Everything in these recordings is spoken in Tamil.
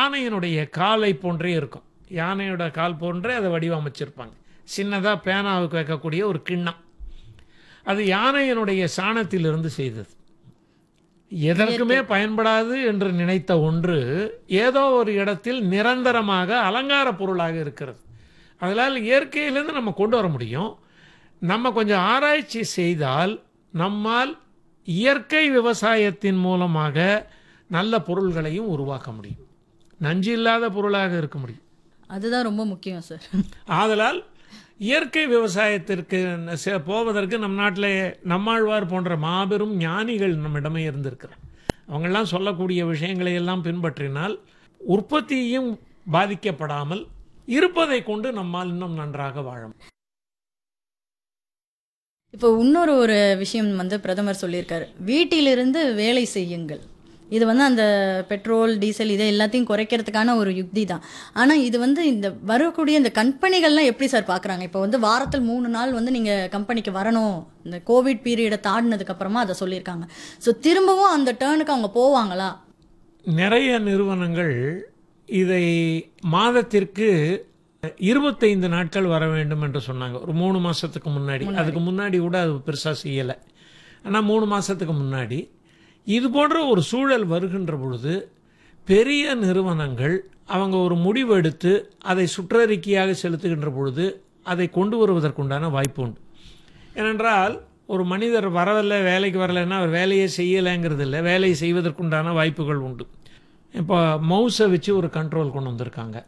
யானையினுடைய காலை போன்றே இருக்கும் யானையோட கால் போன்றே அதை வடிவமைச்சிருப்பாங்க சின்னதாக பேனாவுக்கு வைக்கக்கூடிய ஒரு கிண்ணம் அது யானையினுடைய சாணத்திலிருந்து செய்தது எதற்குமே பயன்படாது என்று நினைத்த ஒன்று ஏதோ ஒரு இடத்தில் நிரந்தரமாக அலங்கார பொருளாக இருக்கிறது அதனால் இயற்கையிலேருந்து நம்ம கொண்டு வர முடியும் நம்ம கொஞ்சம் ஆராய்ச்சி செய்தால் நம்மால் இயற்கை விவசாயத்தின் மூலமாக நல்ல பொருள்களையும் உருவாக்க முடியும் நஞ்சு இல்லாத பொருளாக இருக்க முடியும் அதுதான் ரொம்ப முக்கியம் சார் ஆதலால் இயற்கை விவசாயத்திற்கு செ- போவதற்கு நம் நாட்டில் நம்மாழ்வார் போன்ற மாபெரும் ஞானிகள் நம்மிடமே இருந்திருக்கிறார் அவங்கெல்லாம் சொல்லக்கூடிய விஷயங்களை எல்லாம் பின்பற்றினால் உற்பத்தியும் பாதிக்கப்படாமல் இருப்பதை கொண்டு நம்மால் இன்னும் நன்றாக வாழ முடியும். இப்போ இன்னொரு ஒரு விஷயம் வந்து பிரதமர் சொல்லியிருக்காரு வீட்டிலிருந்து வேலை செய்யுங்கள் இது வந்து அந்த பெட்ரோல் டீசல் இதை எல்லாத்தையும் குறைக்கிறதுக்கான ஒரு யுக்தி தான் ஆனால் இது வந்து இந்த வரக்கூடிய இந்த கம்பெனிகள்லாம் எப்படி சார் பார்க்குறாங்க இப்போ வந்து வாரத்தில் மூணு நாள் வந்து நீங்கள் கம்பெனிக்கு வரணும் இந்த கோவிட் பீரியடை தாண்டினதுக்கு அப்புறமா அதை சொல்லியிருக்காங்க ஸோ திரும்பவும் அந்த டேர்னுக்கு அவங்க போவாங்களா நிறைய நிறுவனங்கள் இதை மாதத்திற்கு இருபத்தைந்து நாட்கள் வர வேண்டும் என்று சொன்னாங்க ஒரு மூணு மாசத்துக்கு முன்னாடி அதுக்கு முன்னாடி கூட அது பெருசா செய்யலை ஆனால் மூணு மாசத்துக்கு முன்னாடி இது போன்ற ஒரு சூழல் வருகின்ற பொழுது பெரிய நிறுவனங்கள் அவங்க ஒரு முடிவு எடுத்து அதை சுற்றறிக்கையாக செலுத்துகின்ற பொழுது அதை கொண்டு வருவதற்குண்டான வாய்ப்பு உண்டு ஏனென்றால் ஒரு மனிதர் வரவில்லை வேலைக்கு வரலைன்னா அவர் வேலையை செய்யலைங்கிறது இல்லை வேலையை செய்வதற்குண்டான வாய்ப்புகள் உண்டு இப்போ மவுஸை வச்சு ஒரு கண்ட்ரோல் கொண்டு வந்திருக்காங்க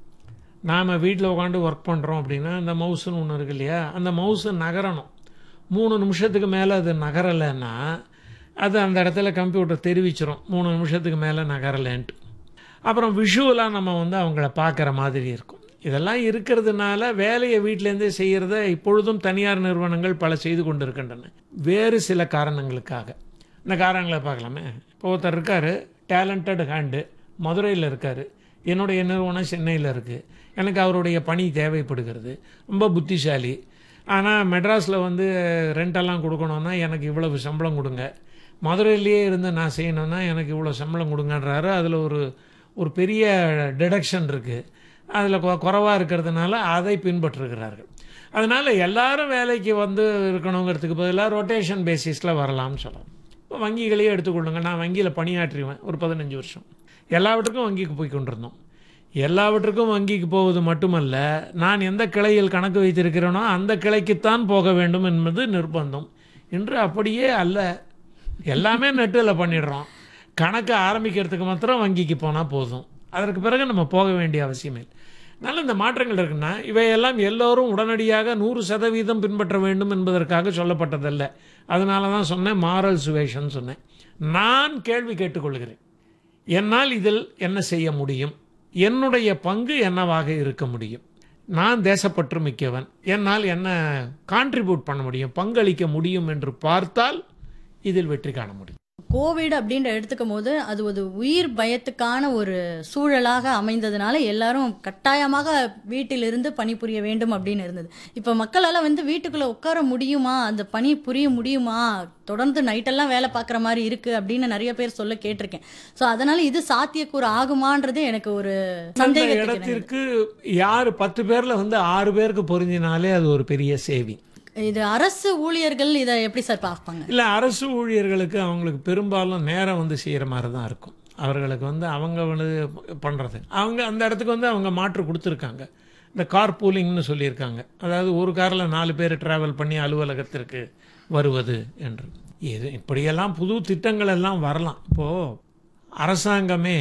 நாம் வீட்டில் உட்காந்து ஒர்க் பண்ணுறோம் அப்படின்னா அந்த மவுஸுன்னு ஒன்று இருக்கு இல்லையா அந்த மவுஸு நகரணும் மூணு நிமிஷத்துக்கு மேலே அது நகரலைன்னா அது அந்த இடத்துல கம்ப்யூட்டர் தெரிவிச்சிரும் மூணு நிமிஷத்துக்கு மேலே நகரலைன்ட்டு அப்புறம் விஷுவலாக நம்ம வந்து அவங்கள பார்க்குற மாதிரி இருக்கும் இதெல்லாம் இருக்கிறதுனால வேலையை வீட்டிலேருந்தே செய்கிறத இப்பொழுதும் தனியார் நிறுவனங்கள் பல செய்து கொண்டு இருக்கின்றன வேறு சில காரணங்களுக்காக இந்த காரணங்களை பார்க்கலாமே இப்போ ஒருத்தர் இருக்கார் டேலண்டட் ஹேண்டு மதுரையில் இருக்கார் என்னுடைய நிறுவனம் சென்னையில் இருக்குது எனக்கு அவருடைய பணி தேவைப்படுகிறது ரொம்ப புத்திசாலி ஆனால் மெட்ராஸில் வந்து ரெண்டெல்லாம் கொடுக்கணுன்னா எனக்கு இவ்வளவு சம்பளம் கொடுங்க மதுரையிலேயே இருந்து நான் செய்யணும்னா எனக்கு இவ்வளோ சம்பளம் கொடுங்கன்றாரு அதில் ஒரு ஒரு பெரிய டிடக்ஷன் இருக்குது அதில் குறைவாக இருக்கிறதுனால அதை பின்பற்றுகிறார்கள் அதனால் எல்லாரும் வேலைக்கு வந்து இருக்கணுங்கிறதுக்கு பதிலாக ரொட்டேஷன் பேசிஸில் வரலாம்னு சொல்லலாம் இப்போ வங்கிகளையே எடுத்துக்கொள்ளுங்க நான் வங்கியில் பணியாற்றிவேன் ஒரு பதினஞ்சு வருஷம் எல்லாவற்றுக்கும் வங்கிக்கு போய் கொண்டிருந்தோம் எல்லாவற்றுக்கும் வங்கிக்கு போவது மட்டுமல்ல நான் எந்த கிளையில் கணக்கு வைத்திருக்கிறேனோ அந்த கிளைக்குத்தான் போக வேண்டும் என்பது நிர்பந்தம் இன்று அப்படியே அல்ல எல்லாமே நெட்டில் பண்ணிடுறோம் கணக்கு ஆரம்பிக்கிறதுக்கு மாத்திரம் வங்கிக்கு போனால் போதும் அதற்கு பிறகு நம்ம போக வேண்டிய அவசியமே இல்லை அதனால் இந்த மாற்றங்கள் இருக்குன்னா இவையெல்லாம் எல்லோரும் உடனடியாக நூறு சதவீதம் பின்பற்ற வேண்டும் என்பதற்காக சொல்லப்பட்டதல்ல அதனால தான் சொன்னேன் மாரல் சுவேஷன் சொன்னேன் நான் கேள்வி கேட்டுக்கொள்கிறேன் என்னால் இதில் என்ன செய்ய முடியும் என்னுடைய பங்கு என்னவாக இருக்க முடியும் நான் தேசப்பற்று மிக்கவன் என்னால் என்ன கான்ட்ரிபியூட் பண்ண முடியும் பங்களிக்க முடியும் என்று பார்த்தால் இதில் வெற்றி காண முடியும் கோவிட் அப்படின்ற எடுத்துக்கும் போது அது ஒரு உயிர் பயத்துக்கான ஒரு சூழலாக அமைந்ததுனால எல்லாரும் கட்டாயமாக வீட்டிலிருந்து பணிபுரிய வேண்டும் அப்படின்னு இருந்தது இப்போ மக்களால் வந்து வீட்டுக்குள்ள உட்கார முடியுமா அந்த பணி புரிய முடியுமா தொடர்ந்து நைட்டெல்லாம் வேலை பார்க்குற மாதிரி இருக்கு அப்படின்னு நிறைய பேர் சொல்ல கேட்டிருக்கேன் ஸோ அதனால இது சாத்தியக்கூறு ஆகுமான்றது எனக்கு ஒரு அந்த சந்தேகத்துக்கு எனக்கு. இடத்திற்கு யார் பத்து பேர்ல வந்து ஆறு பேருக்கு பொருந்தினாலே அது ஒரு பெரிய சேவிங் இது அரசு ஊழியர்கள் இதை எப்படி சார் பார்ப்பாங்க இல்லை அரசு ஊழியர்களுக்கு அவங்களுக்கு பெரும்பாலும் நேரம் வந்து செய்கிற மாதிரி தான் இருக்கும் அவர்களுக்கு வந்து அவங்க வந்து பண்ணுறது அவங்க அந்த இடத்துக்கு வந்து அவங்க மாற்று கொடுத்துருக்காங்க இந்த கார் பூலிங்னு சொல்லியிருக்காங்க அதாவது ஒரு காரில் நாலு பேர் டிராவல் பண்ணி அலுவலகத்திற்கு வருவது என்று இது இப்படியெல்லாம் புது திட்டங்கள் எல்லாம் வரலாம் இப்போது அரசாங்கமே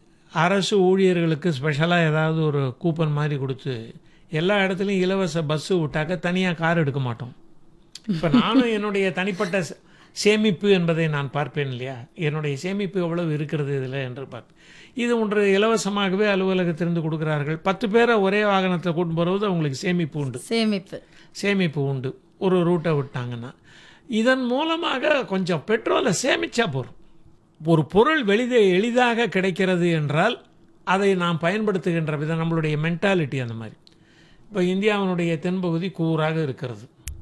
அரசு ஊழியர்களுக்கு ஸ்பெஷலாக ஏதாவது ஒரு கூப்பன் மாதிரி கொடுத்து எல்லா இடத்துலையும் இலவச பஸ்ஸு விட்டாக்க தனியாக கார் எடுக்க மாட்டோம் இப்போ நானும் என்னுடைய தனிப்பட்ட சே- சேமிப்பு என்பதை நான் பார்ப்பேன் இல்லையா என்னுடைய சேமிப்பு எவ்வளவு இருக்கிறது இதில் என்று பார்ப்பேன் இது ஒன்று இலவசமாகவே அலுவலகத்திலிருந்து கொடுக்கிறார்கள் பத்து பேரை ஒரே வாகனத்தை கூட்டு போகிறது அவங்களுக்கு சேமிப்பு உண்டு சேமிப்பு சேமிப்பு உண்டு ஒரு ரூட்டை விட்டாங்கன்னா இதன் மூலமாக கொஞ்சம் பெட்ரோலை சேமிச்சா போதும் ஒரு பொருள் வெளிதே எளிதாக கிடைக்கிறது என்றால் அதை நாம் பயன்படுத்துகின்ற விதம் நம்மளுடைய மென்டாலிட்டி அந்த மாதிரி இப்போ இந்தியாவினுடைய தென்பகுதி கூறாக இருக்கிறது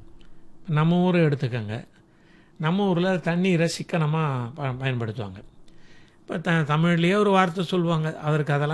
நம்ம ஊரை எடுத்துக்கோங்க நம்ம ஊரில் தண்ணீரை சிக்கனமாக பயன்படுத்துவாங்க இப்போ த தமிழ்லேயே ஒரு வார்த்தை சொல்லுவாங்க அவருக்கு அதெல்லாம்